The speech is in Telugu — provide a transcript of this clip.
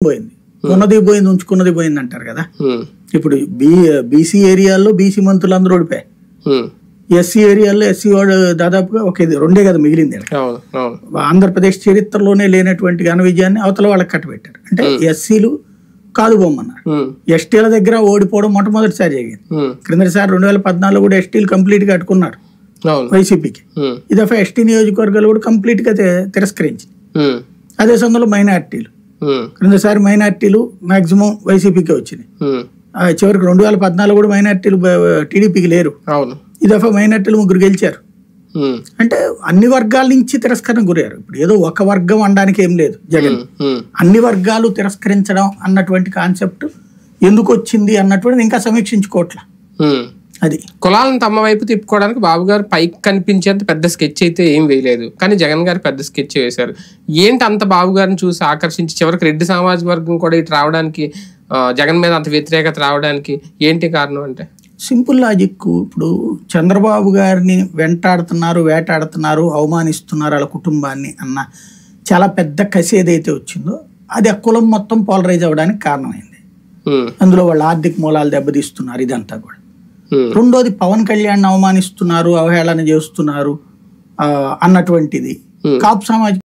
పోయింది ఉన్నది పోయింది ఉంచుకున్నది పోయింది అంటారు కదా ఉమ్, ఇప్పుడు బీ బీసీ ఏరియాల్లో బీసీ మంత్రులు అందరూ ఓడిపోయాయి ఉమ్, ఎస్సీ ఏరియాల్లో ఎస్సీ వాడు దాదాపుగా ఒక ఇది రెండే కదా మిగిలింది ఈడ. అవును అవును ఆంధ్రప్రదేశ్ చరిత్రలోనే లేనటువంటి ఘన విజయాన్ని అవతల వాళ్ళకి కట్టబెట్టారు అంటే ఎస్సీలు కాదు బొమ్మన్నారు ఉమ్, ఎస్టీల దగ్గర ఓడిపోవడం మొట్టమొదటిసారి జరిగింది ఉమ్, క్రిందటిసారి రెండు వేల పద్నాలుగు కూడా ఎస్టీలు కంప్లీట్ గా కట్టుకున్నారు అవును వైసీపీకి ఉమ్, ఈ దఫా ఎస్టీ నియోజకవర్గాలు కూడా కంప్లీట్ గా తి- తిరస్కరించింది ఉమ్, అదే సమయంలో మైనార్టీలు ఉమ్, క్రిందసారి మైనార్టీలు మాక్సిమం వైసీపీకి వచ్చినాయి ఉమ్, ఆ చివరికి రెండు వేల పద్నాలుగు కూడా మైనార్టీలు బ- టీడీపీకి లేరు అవును ఈ దఫా మైనార్టీలు ముగ్గురు గెలిచారు ఉమ్, అంటే అన్ని వర్గాల నుంచి తిరస్కరణ గురయ్యారు ఇప్పుడు ఏదో ఒక వర్గం అనడానికి ఏం లేదు జగన్ ఉమ్, ఉమ్, అన్ని వర్గాలు తిరస్కరించడం అన్నటువంటి కాన్సెప్ట్ ఎందుకు వచ్చింది అన్నటువంటిది ఇంకా సమీక్షించుకోవట్ల ఉమ్. అది కులాలను తమ వైపు తిప్పుకోవడానికి బాబు గారు పైకి కనిపించేంత పెద్ద స్కెచ్ అయితే ఏం వేయలేదు కానీ జగన్ గారు పెద్ద స్కెచ్ వేశారు ఏంటి అంత బాబు గారిని చూసి ఆకర్షించి చివరికి రెడ్డి సామాజిక వర్గం కూడా ఇటు రావడానికి ఆ, జగన్ మీద అంత వ్యతిరేకత రావడానికి ఏంటి కారణం అంటే సింపుల్ లాజిక్ ఇప్పుడు చంద్రబాబు గారిని వెంటాడుతున్నారు వేటాడుతున్నారు అవమానిస్తున్నారు వాళ్ళ కుటుంబాన్ని అన్న చాలా పెద్ద కసి ఏదైతే వచ్చిందో అది ఆ కులం మొత్తం పోలరైజ్ అవ్వడానికి కారణమైంది ఉమ్, అందులో వాళ్ళ ఆర్థిక మూలాలు దెబ్బతీస్తున్నారు ఇదంతా కూడా ఉమ్, రెండోది పవన్ కళ్యాణ్ అవమానిస్తున్నారు అవహేళన చేస్తున్నారు ఆ, అన్నటువంటిది Hmm. కాపు సామాజిక